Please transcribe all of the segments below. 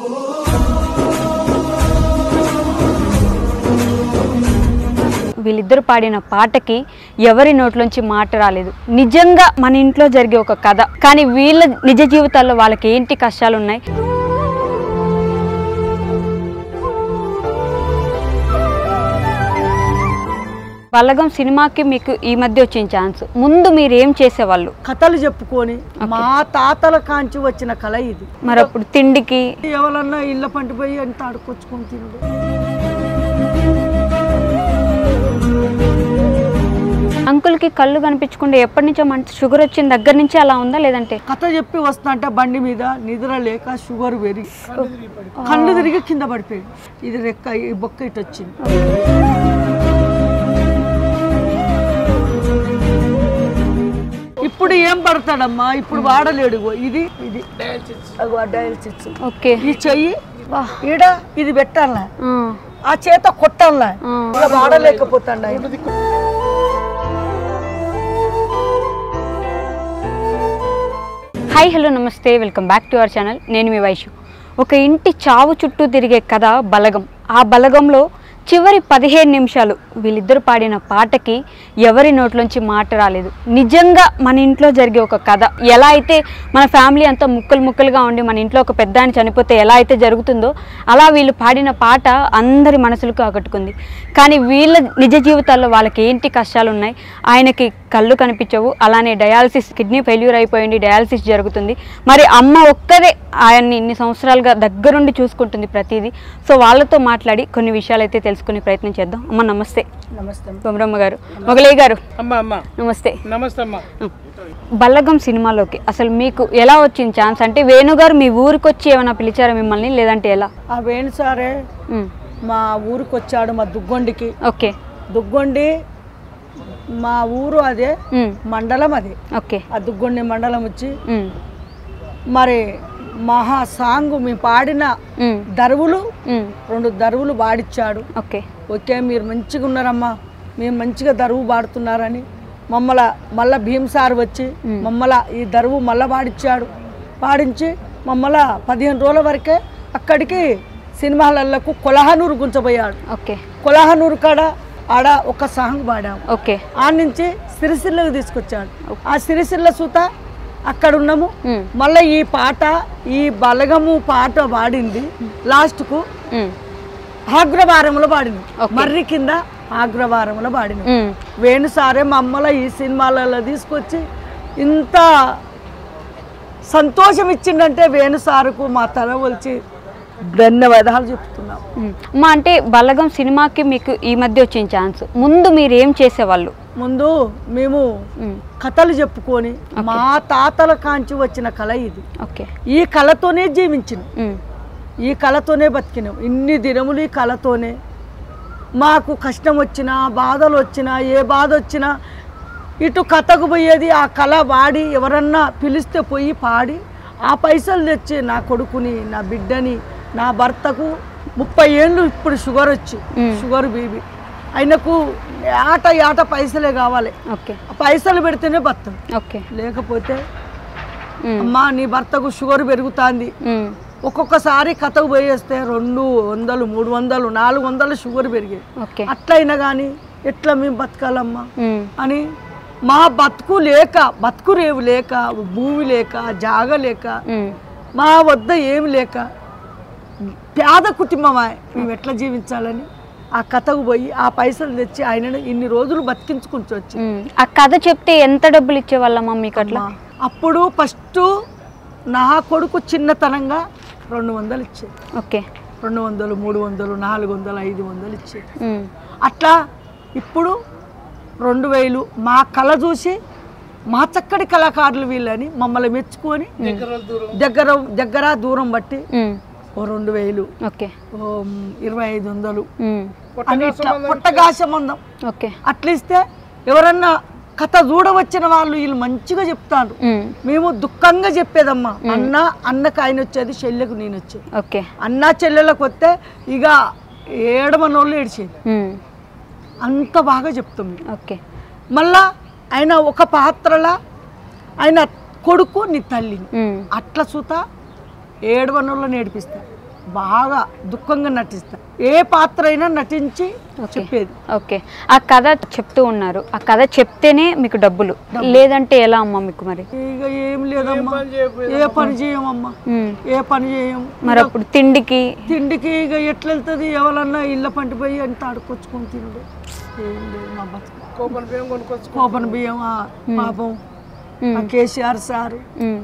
వీళ్ళిద్దరు పాడిన పాటకి ఎవరి నోట్లోంచి మాట రాలేదు నిజంగా మన ఇంట్లో జరిగే ఒక కథ కానీ వీళ్ళ నిజ జీవితాల్లో వాళ్ళకి ఏంటి కష్టాలు ఉన్నాయి బలగం సినిమాకి మీకు ఈ మధ్య వచ్చిన ఛాన్స్ ముందు మీరు ఏం చేసేవాళ్ళు కథలు చెప్పుకొని మా తాతల కాంచి వచ్చిన కళ ఇది మరి అప్పుడు తిండికి ఎవరన్నా ఇళ్ళ పంటిపోయి అంత ఆడుకొచ్చుకొని తినడు అంకుల్కి కళ్ళు కనిపించకుండా ఎప్పటి నుంచో మంచి షుగర్ వచ్చిన దగ్గర నుంచి అలా ఉందా లేదంటే కథ చెప్పి వస్తా అంటే బండి మీద నిద్ర లేక షుగర్ పెరిగి కళ్ళు తిరిగి కింద పడిపోయింది ఇది రెక్క ఈ బొక్క ఇటు వచ్చింది ఇప్పుడు ఏం పడతాడమ్మా ఇప్పుడు వాడలేడు ఇగో ఇది ఇది అగో ఆ డయాలసిస్ ఓకే ఈ చెయ్యి ఈడ ఇది పెట్టాలా ఆ, ఆ చేత కొట్టాలా ఆ. ఇలా వాడలేకపోతాడు ఆయన హాయ్ హలో నమస్తే welcome back to our channel నేను మీ వైషు ఒక ఇంటి చావు చుట్టూ తిరిగే కథ బలగం ఆ బలగంలో చివరి పదిహేను నిమిషాలు వీళ్ళిద్దరు పాడిన పాటకి ఎవరి నోట్లోంచి మాట రాలేదు నిజంగా మన ఇంట్లో జరిగే ఒక కథ ఎలా అయితే మన ఫ్యామిలీ అంతా ముక్కలు ముక్కలుగా ఉండి మన ఇంట్లో ఒక పెద్ద ఆయన చనిపోతే ఎలా అయితే జరుగుతుందో అలా వీళ్ళు పాడిన పాట అందరి మనసులకు ఆకట్టుకుంది కానీ వీళ్ళ నిజ జీవితాల్లో వాళ్ళకి ఏంటి కష్టాలు ఉన్నాయి ఆయనకి కళ్ళు కనిపించవు అలానే డయాలసిస్ కిడ్నీ ఫెయిల్యూర్ అయిపోయింది డయాలసిస్ జరుగుతుంది మరి అమ్మ ఒక్కదే ఆయన్ని ఇన్ని సంవత్సరాలుగా దగ్గరుండి చూసుకుంటుంది ప్రతిదీ సో వాళ్ళతో మాట్లాడి కొన్ని విషయాలు అయితే తెలుసుకునే ప్రయత్నం చేద్దాం అమ్మ నమస్తే నమస్తే బొమ్మరమ్మ గారు మొగలయ్య గారు అమ్మా అమ్మా నమస్తే నమస్తే అమ్మా బల్లగం సినిమాలోకి అసలు మీకు ఎలా వచ్చింది ఛాన్స్ అంటే వేణుగారు మీ ఊరికి వచ్చి ఏమైనా పిలిచారా మిమ్మల్ని లేదంటే ఎలా ఆ వేణు సారే ఉమ్, మా ఊరికి వచ్చాడు మా దుగ్గొండికి ఓకే దుగ్గొండి మా ఊరు అదే ఉమ్, మండలం అదే ఓకే ఆ దుగ్గొండి మండలం వచ్చి ఉమ్, మరి మహా సాంగ్ మేము పాడిన ఉమ్, దరువులు ఉమ్, రెండు దరువులు పాడిచ్చాడు ఓకే ఓకే మీరు మంచిగా ఉన్నారమ్మా మీరు మంచిగా దరువు పాడుతున్నారని మమ్మల మళ్ళా భీమ్ సార్ వచ్చి మమ్మల ఈ దరువు మళ్ళా పాడిచ్చాడు పాడించి మమ్మల పదిహేను రోజుల వరకే అక్కడికి సినిమాలకు కొలహనూరు గుంచబోయాడు ఓకే కొలహనూరు కాడ ఆడ ఒక సాంగ్ పాడాము ఓకే ఆ నుంచి సిరిసిల్లకు తీసుకొచ్చాడు ఆ సిరిసిల్ల సూత అక్కడ ఉన్నాము ఉమ్, మళ్ళీ ఈ పాట ఈ బలగము పాట పాడింది లాస్ట్కు ఉమ్, ఆగ్రవారంలో పాడినాం Okay. మర్రి కింద ఆగ్రవారంలో పాడినాం ఉమ్. వేణు సారే మా అమ్మల ఈ సినిమాలలో తీసుకొచ్చి ఇంత సంతోషం ఇచ్చిందంటే వేణు సారుకు మా తల వచ్చి ధన్యవాదాలు చెప్తున్నాం ఉమ్. అమ్మా అంటే బల్లగం సినిమాకి మీకు ఈ మధ్య వచ్చిన ఛాన్స్ ముందు మీరు ఏం చేసేవాళ్ళు ముందు మేము ఉమ్, కథలు చెప్పుకొని మా తాతల కాంచి వచ్చిన కళ ఇది ఓకే ఈ కళతోనే జీవించినాం ఉమ్, ఈ కళతోనే బతికినాం ఇన్ని దినములు ఈ కళతోనే మాకు కష్టం వచ్చినా బాధలు వచ్చినా ఏ బాధ వచ్చినా ఇటు కథకు పోయేది ఆ కళ వాడి ఎవరన్నా పిలిస్తే పోయి పాడి ఆ పైసలు తెచ్చి నా కొడుకుని నా బిడ్డని నా భర్తకు ముప్పై ఏళ్ళు ఇప్పుడు షుగర్ వచ్చి మ్. షుగర్ బీబీ ఆయనకు ఆట ఆట పైసలే కావాలి ఓకే ఆ పైసలు పెడితేనే బతాం ఓకే లేకపోతే ఉమ్, అమ్మా నీ భర్తకు షుగర్ పెరుగుతుంది ఉమ్, ఒక్కొక్కసారి కథకు పోయేస్తే రెండు వందలు మూడు వందలు నాలుగు వందలు షుగర్ పెరిగాయి ఓకే అట్లయినా కానీ ఎట్లా మేము బతకాలమ్మా ఉమ్, అని మా బతుకు లేక బతుకు రేవు లేక భూమి లేక జాగ లేక ఉమ్, మా వద్ద ఏమి లేక పేద కుటుంబమా మేము ఎట్లా జీవించాలని ఆ కథకు పోయి ఆ పైసలు తెచ్చి ఆయనను ఇన్ని రోజులు బతికించుకుంటూ వచ్చి ఉమ్. ఆ కథ చెప్తే ఎంత డబ్బులు ఇచ్చేవాళ్ళమ్మా మీకు అట్లా అప్పుడు ఫస్ట్ నా కొడుకు చిన్నతనంగా రెండు వందలు ఇచ్చేది ఓకే రెండు వందలు మూడు వందలు నాలుగు వందలు ఐదు వందలు ఇచ్చేది ఉమ్, అట్లా ఇప్పుడు రెండు వేలు మా కళ చూసి మా చక్కటి కళాకారులు వీళ్ళని మమ్మల్ని మెచ్చుకొని దగ్గర దగ్గర దూరం బట్టి ఉమ్, ఓ రెండు వేలు ఓకే ఓ ఇరవై ఐదు వందలు ఉమ్, అని ఇట్లా పుట్టగాశమందం ఓకే అట్లా ఇస్తే ఎవరన్నా కథ చూడవచ్చిన వాళ్ళు వీళ్ళు మంచిగా చెప్తారు ఉమ్, మేము దుఃఖంగా చెప్పేదమ్మా అన్న అన్నకు ఆయన వచ్చేది చెల్లెకు నేను వచ్చేది ఓకే అన్న చెల్లెలకు వస్తే ఇక ఏడమనోళ్ళు ఏడిచేది ఉమ్, అంత బాగా చెప్తాం మేము. ఓకే మళ్ళా ఆయన ఒక పాత్రలా ఆయన కొడుకు నీ తల్లిని ఉమ్, అట్లా సూత ఏడవనోళ్ళని ఏడిపిస్తారు బాగా దుఃఖంగా నటిస్తా ఏ పాత్ర అయినా నటించి చెప్పేది ఓకే ఆ కథ చెప్తూ ఉన్నారు ఆ కథ చెప్తేనే మీకు డబ్బులు లేదంటే ఎలా అమ్మా మీకు మరి ఇక ఏం లేదమ్మా ఏ పని చేయమమ్మా ఉమ్. ఏ పని చేయం మరి అప్పుడు తిండికి తిండికి ఇక ఎట్లా వెళ్తుంది ఎవరన్నా ఇళ్ళ పంట పోయి అంత ఆడుకొచ్చుకొని తినడు ఏం లేదు మా బతుకు కోపన్ బియ్యం కొనుక్కొచ్చు కోపన బియ్యం ఆ పాపం ఉమ్. ఆ కేసీఆర్ సారు ఉమ్.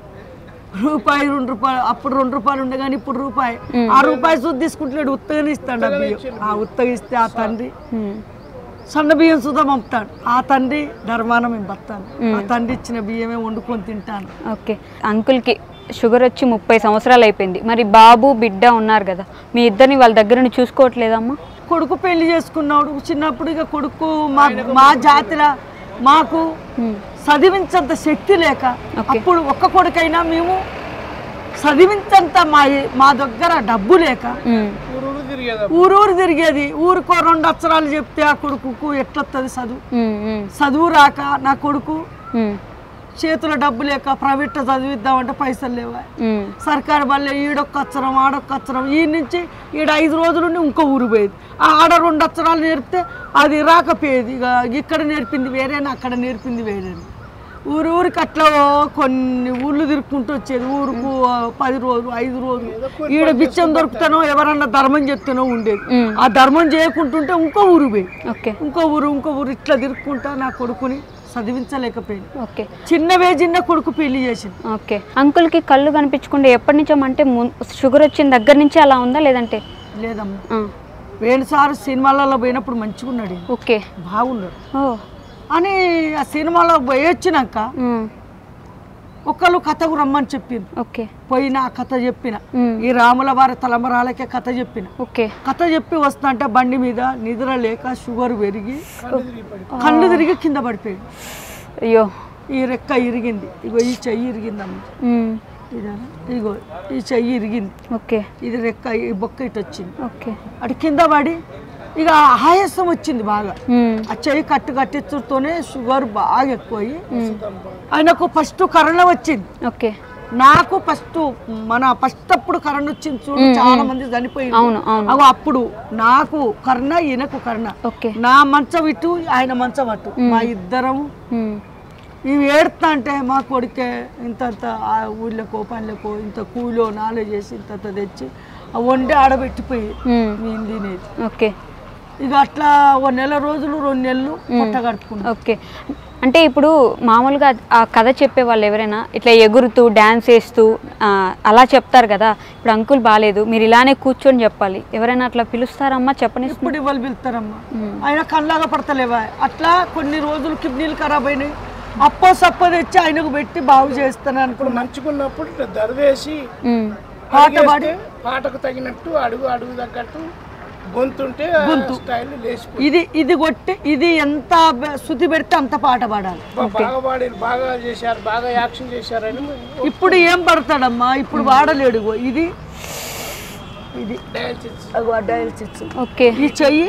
రూపాయి రెండు రూపాయలు అప్పుడు రెండు రూపాయలు ఉండే కానీ ఇప్పుడు రూపాయి ఆ రూపాయి సుద్ది తీసుకుంటున్నాడు ఉత్తగానే ఇస్తాడు ఆ బియ్యం ఆ ఉత్తగా ఇస్తే ఆ తండ్రి ఉమ్. సన్న బియ్యం సుధా పంపుతాడు ఆ తండ్రి ధర్మానం మేము బతాను ఆ తండ్రి ఇచ్చిన బియ్యమే వండుకొని తింటాను ఓకే అంకుల్కి షుగర్ వచ్చి ముప్పై సంవత్సరాలు అయిపోయింది మరి బాబు బిడ్డ ఉన్నారు కదా మీ ఇద్దరిని వాళ్ళ దగ్గర నుంచి చూసుకోవట్లేదమ్మా కొడుకు పెళ్లి చేసుకున్నాడు చిన్నప్పుడు ఇక కొడుకు మా మా జాతిలో మాకు ఉమ్. చదివించంత శక్తి లేక ఓకే. అప్పుడు ఒక్క కొడుకైనా మేము చదివించంత మా మా దగ్గర డబ్బు లేక ఉమ్. ఊరూరు తిరిగేదా ఊరూరు తిరిగేది ఊరుకో రెండు అక్షరాలు చెప్తే ఆ కొడుకుకు ఎట్లొస్తుంది చదువు ఉమ్. ఉమ్. చదువు రాక నా కొడుకు ఉమ్. చేతిలో డబ్బు లేక ప్రైవేట్ చదివిద్దామంటే పైసలు లేవా ఉమ్. సర్కారు బల్లే ఈడొక్క అచ్చరం ఆడొక్క అచ్చరం ఈ నుంచి ఈడ ఐదు రోజులు ఉండి ఇంకో ఊరు పోయేది ఆ ఆడ రెండు అచ్చరాలు నేర్పితే అది రాకపోయేది ఇక ఇక్కడ నేర్పింది వేరేనా అక్కడ నేర్పింది వేరేనా ఊరు ఊరికి అట్లా కొన్ని ఊళ్ళు తిరుక్కుంటూ వచ్చేది ఊరుకు ఆ, పది రోజులు ఐదు రోజులు ఈడ బిచ్చం దొరుకుతానో ఎవరన్నా ధర్మం చెప్తానో ఉండేది ఉమ్. ఆ ధర్మం చేయకుంటుంటే ఇంకో ఊరు పోయి ఓకే ఇంకో ఊరు ఇంకో ఊరు ఇట్లా తిరుక్కుంటా నా కొడుకుని చదివించలేకపోయింది ఓకే చిన్నవే చిన్న కొడుకు పెళ్లి చేసింది ఓకే అంకుల్కి కళ్ళు కనిపించకుండా ఎప్పటి నుంచో అంటే ముం- షుగర్ వచ్చిన దగ్గర నుంచి అలా ఉందా లేదంటే లేదమ్మా ఆ. వేణుసారు సినిమాలలో పోయినప్పుడు మంచిగా ఉన్నాడు ఈయన. ఓకే బాగున్నాడు ఓ అని ఆ సినిమాలో పోయి వచ్చినాక ఉమ్. ఒకళ్ళు కథకు రమ్మని చెప్పింది ఓకే పోయిన ఆ కథ చెప్పిన ఉమ్. ఈ రాముల వారి తలమరాలకే కథ చెప్పిన ఓకే కథ చెప్పి వస్తుంటే బండి మీద నిద్ర లేక షుగర్ పెరిగి కళ్ళు తిరిగి కింద పడిపోయింది అయ్యో ఈ రెక్క ఇరిగింది ఇగో ఈ చెయ్యి ఇరిగిందమ్మ ఉమ్. ఇదేనా ఇగో ఈ చెయ్యి ఇరిగింది ఓకే ఇది రెక్క ఈ బొక్క ఇటు వచ్చింది ఓకే అటు కింద పడి ఇక ఆయాసం వచ్చింది బాగా ఉమ్. ఆ చెయ్యి కట్టు కట్టించుతోనే షుగర్ బాగా ఎక్కువయ్యి ఆయనకు ఫస్ట్ కరోనా వచ్చింది ఓకే నాకు ఫస్ట్ మన ఫస్ట్ అప్పుడు కరోనా వచ్చింది చూడు చాలా మంది చనిపోయింది అవును అవును అగో అప్పుడు నాకు కరోనా ఈయనకు కరోనా ఓకే నా మంచం ఇటు ఆయన మంచం అటు మా ఇద్దరం ఉమ్. ఇవి ఏడుతా అంటే మా కొడుకే ఇంతంత ఆ ఊళ్ళకో పనులకో ఇంత కూలో నాలో చేసి ఇంతంత తెచ్చి ఆ వండి ఆడబెట్టిపోయి ఉమ్. మేము తినేది ఓకే ఇక అట్లా ఓ నెల రోజులు రెండు నెలలు పొట్ట గడుపుకున్నాం ఓకే అంటే ఇప్పుడు మామూలుగా ఆ కథ చెప్పే వాళ్ళు ఎవరైనా ఇట్లా ఎగురుతూ డ్యాన్స్ వేస్తూ ఆ, అలా చెప్తారు కదా ఇప్పుడు అంకుల్ బాగాలేదు మీరు ఇలానే కూర్చొని చెప్పాలి ఎవరైనా అట్లా పిలుస్తారమ్మా చెప్పని ఇప్పుడు ఇవాళ పిలుస్తారమ్మా ఆయన కళ్ళగా పడతలేవా అట్లా కొన్ని రోజులు కిడ్నీలు ఖరాబ్ అయినాయి అప్పో సప్పో తెచ్చి ఆయనకు పెట్టి బాగు చేస్తాను ఇప్పుడు అనుకున్నా మంచుకున్నప్పుడు ఇట్లా దరివేసి ఉమ్. పాట పాడి అడిగేస్తే పాటకు తగినట్టు అడుగు అడుగు తగ్గట్టు గొంతుంటే స్టైల్ లేచిపోయి ఇది ఇది కొట్టి ఇది ఎంత బ- శృతి పెడితే అంత పాట పాడాలి బాగా పాడారు బాగా చేశారు బాగా యాక్షన్ చేశారని ఇప్పుడు ఏం పడతాడమ్మా ఇప్పుడు వాడలేడు ఇగో ఇది ఇది డ్యాన్స్ ఇచ్చి అగో ఆ డయల్స్ ఇచ్చు ఓకే ఈ చెయ్యి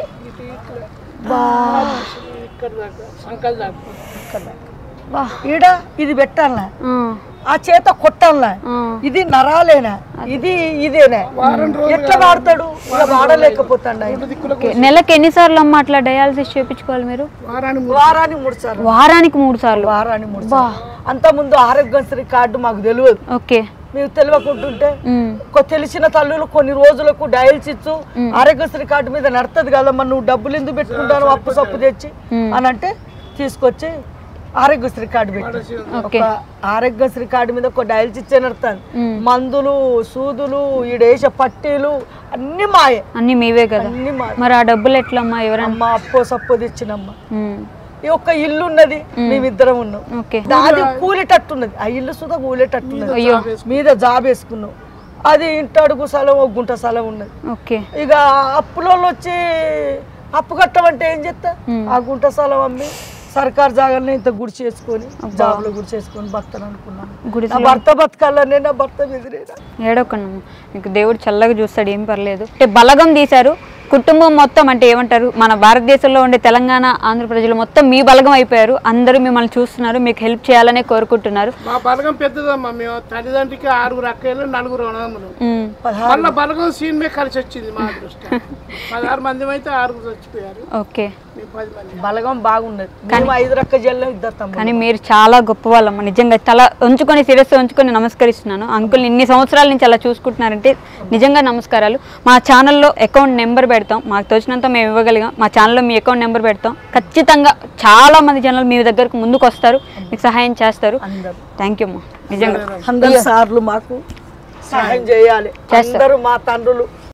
ఇక్కడ దాకా సంకల్ దాకా వా ఈడ ఇది పెట్టాలా ఆ, ఆ చేత కొట్టాలా ఆ. ఇది నరాలేనా ఇది ఇదేనా ఎట్లా వాడతాడు ఇలా వాడలేకపోతాడు ఆయన ఓకే నెలకు ఎన్నిసార్లు అమ్మ అట్లా డయాలసిస్ చేయించుకోవాలి మీరు వారానికి వారానికి మూడు సార్లు వారానికి మూడు సార్లు వారానికి మూడు సార్లు అంత ముందు ఆరోగ్యశ్రీ కార్డు మాకు తెలియదు ఓకే మేము తెలియకుంటుంటే ఉమ్. కొ- తెలిసిన తల్లులు కొన్ని రోజులకు డయల్స్ ఇచ్చు ఆరోగ్యశ్రీ కార్డు మీద నడుతుంది కదమ్మా నువ్వు డబ్బులు ఎందుకు పెట్టుకుంటాను అప్పు సప్పు తెచ్చి అని అంటే తీసుకొచ్చి ఆరోగ్యశ్రీ కార్డు పెట్టి ఓకే ఒక ఆరోగ్యశ్రీ కార్డు మీద ఒక డయల్స్ ఇచ్చే నడుతాను మందులు సూదులు ఈడేసే పట్టీలు అన్ని మాయే అన్నీ మీవే కదా అన్ని మా మరి ఆ డబ్బులు ఎట్లమ్మా ఎవరన్నా అమ్మ అప్పో సప్పో తెచ్చినమ్మ ఉమ్. ఈ ఒక్క ఇల్లు ఉన్నది మేమిద్దరం ఉన్నాం ఓకే అది కూలేటట్టున్నది ఆ ఇల్లు సుధా కూలేటట్టున్నది అయ్యో మీద జాబ్ వేసుకున్నాం అది ఇంటి అడుగు స్థలం ఒక గుంట స్థలం ఉన్నది ఓకే ఇక అప్పులోళ్ళు వచ్చి అప్పు కట్టమంటే ఏం చేస్తా ఆ గుంట స్థలం అమ్మి సర్కార్ జాగాలని ఇంత గుడి చేసుకొని జాబ్లో గుడి చేసుకొని బతాను అనుకున్నాను గుడి నా భర్త బతకాలనే నా భర్త బెదిరేనా ఏడొకనమ్మ మీకు దేవుడు చల్లగా చూస్తాడు ఏం పర్లేదు అంటే బలగం తీశారు కుటుంబం మొత్తం అంటే ఏమంటారు మన భారతదేశంలో ఉండే తెలంగాణ ఆంధ్ర ప్రజలు మొత్తం మీ బలగం అయిపోయారు అందరూ మిమ్మల్ని చూస్తున్నారు మీకు హెల్ప్ చేయాలనే కోరుకుంటున్నారు మా బలగం పెద్దదమ్మా మేము తల్లిదండ్రికి ఆరుగురు అక్కలు నలుగురు అన్నదమ్ములు ఉమ్, మళ్ళీ బలగం సీన్ మీద కలిసి వచ్చింది మా అదృష్టం పదహారు మంది అయితే ఆరుగురు చచ్చిపోయారు ఓకే మేము పది మంది బలగం బాగున్నది మేము ఐదు రక్క జల్లం ఇద్దరు తమ్ముడు కానీ మీరు చాలా గొప్ప వాళ్ళమ్మ నిజంగా తల ఉంచుకొని శిరస్సు ఉంచుకొని నమస్కరిస్తున్నాను అంకుల్ ఇన్ని సంవత్సరాల నుంచి అలా చూసుకుంటున్నారంటే నిజంగా నమస్కారాలు మా ఛానల్లో అకౌంట్ నెంబర్ పెడతాం మాకు తోచినంత మేము ఇవ్వగలిగాం మా ఛానల్లో మీ అకౌంట్ నెంబర్ పెడతాం ఖచ్చితంగా చాలా మంది జనాలు మీ దగ్గరకు ముందుకు వస్తారు మీకు సహాయం చేస్తారు అందరూ థ్యాంక్ యూ అమ్మా నిజంగా అందరు సార్లు మాకు సహాయం చేయాలి చేస్తారు. అందరూ మా తండ్రులు